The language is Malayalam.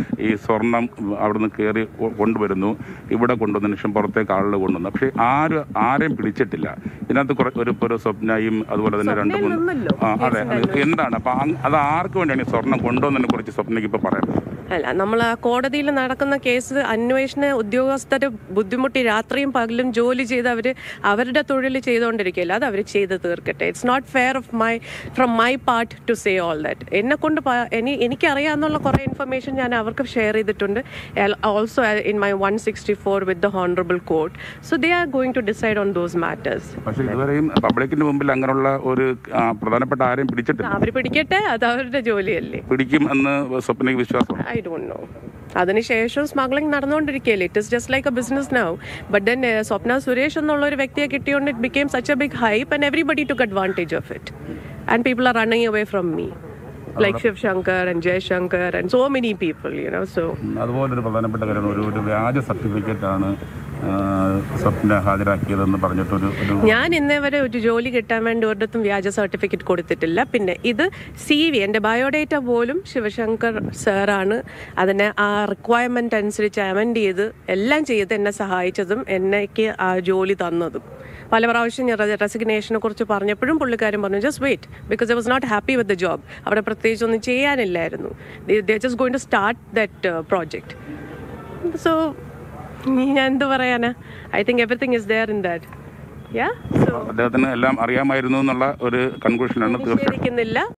ഈ സ്വർണം അവിടുന്ന് കയറി കൊ- കൊണ്ടുവരുന്നു ഇവിടെ കൊണ്ടുവന്നതിന് ശേഷം പുറത്തേക്ക് ആളുകൾ കൊണ്ടുവന്നു പക്ഷേ ആരും ആരെയും പിടിച്ചിട്ടില്ല ഇതിനകത്ത് കുറെ ഒരു ഒരു സ്വപ്നയും അതുപോലെ തന്നെ രണ്ട് സ്വപ്നയിൽ മൂന്ന് നിന്നല്ലോ ആ, അതെ അത് എന്താണ് അപ്പൊ അങ്- അത് ആർക്ക് വേണ്ടിയാണ് ഈ സ്വർണം കൊണ്ടുവന്നതിനെ കുറിച്ച് സ്വപ്നയ്ക്ക് ഇപ്പൊ പറയുന്നത് അല്ല നമ്മൾ ആ കോടതിയിൽ നടക്കുന്ന കേസ് അന്വേഷണ ഉദ്യോഗസ്ഥർ ബുദ്ധിമുട്ടി രാത്രിയും പകലും ജോലി ചെയ്ത് അവർ അവരുടെ തൊഴിൽ ചെയ്തുകൊണ്ടിരിക്കുകയില്ല അത് അവർ ചെയ്ത് തീർക്കട്ടെ it's not fair of my from my part to say all that എന്നെ കൊണ്ട് പ- എനി എനിക്കറിയാവുന്ന കുറേ ഇൻഫർമേഷൻ ഞാൻ അവർക്ക് ഷെയർ ചെയ്തിട്ടുണ്ട് also in my one sixty four with the honourable court so they are going to decide on those matters പക്ഷേ ഇതുവരെയും പബ്ലിക്കിന്റെ മുമ്പിൽ അങ്ങനെയുള്ള ഒരു ആ, പ്രധാനപ്പെട്ട ആരെയും പിടിച്ചിട്ടില്ല അവർ പിടിക്കട്ടെ അത് അവരുടെ ജോലിയല്ലേ പിടിക്കും എന്ന് സ്വപ്നയ്ക്ക് വിശ്വാസം ഐ ഡോണ്ട് നോ അതിനുശേഷം സ്മഗ്ലിംഗ് നടന്നുകൊണ്ടിരിക്കുകയല്ലേ it is just like a business now but then Swapna Suresh എന്നുള്ള ഒരു വ്യക്തിയെ കിട്ടിയോണ്ട് it became such a big hype and everybody took advantage of it and people are running away from me like Shiv Shankar and Jayashankar and so many people you know so അതുപോലെ ഒരു പ്രധാനപ്പെട്ട കാര്യമാണ് ഒരു ഒരു വ്യാജ സർട്ടിഫിക്കറ്റ് ആണ് ആ, സ്വപ്ന ഹാജരാക്കിയതെന്ന് പറഞ്ഞിട്ടൊരു ഒരു ഞാൻ ഇന്നേ വരെ ഒരു ജോലി കിട്ടാൻ വേണ്ടി ഒരിടത്തും വ്യാജ സർട്ടിഫിക്കറ്റ് കൊടുത്തിട്ടില്ല പിന്നെ ഇത് സി വി എൻ്റെ ബയോഡേറ്റ പോലും ശിവശങ്കർ സാറാണ് അതിനെ ആ റിക്വയർമെൻ്റ് അനുസരിച്ച് അമെൻഡ് ചെയ്ത് എല്ലാം ചെയ്ത് എന്നെ സഹായിച്ചതും എനിക്ക് ആ ജോലി തന്നതും പല പ്രാവശ്യം ഞാൻ റെസിഗ്നേഷനെ കുറിച്ച് പറഞ്ഞപ്പോഴും പുള്ളിക്കാരൻ പറഞ്ഞു just wait because I was not happy with the job അവിടെ പ്രത്യേകിച്ച് ഒന്നും ചെയ്യാനില്ലായിരുന്നു they just going to start that project so ഞാൻ എന്ത് പറയാനാ I think everything is there in that yeah so അദ്ദേഹത്തിന് എല്ലാം അറിയാമായിരുന്നു എന്നുള്ള ഒരു കൺക്ലൂഷനാണ് തീർച്ചയായും നിഷേധിക്കുന്നില്ല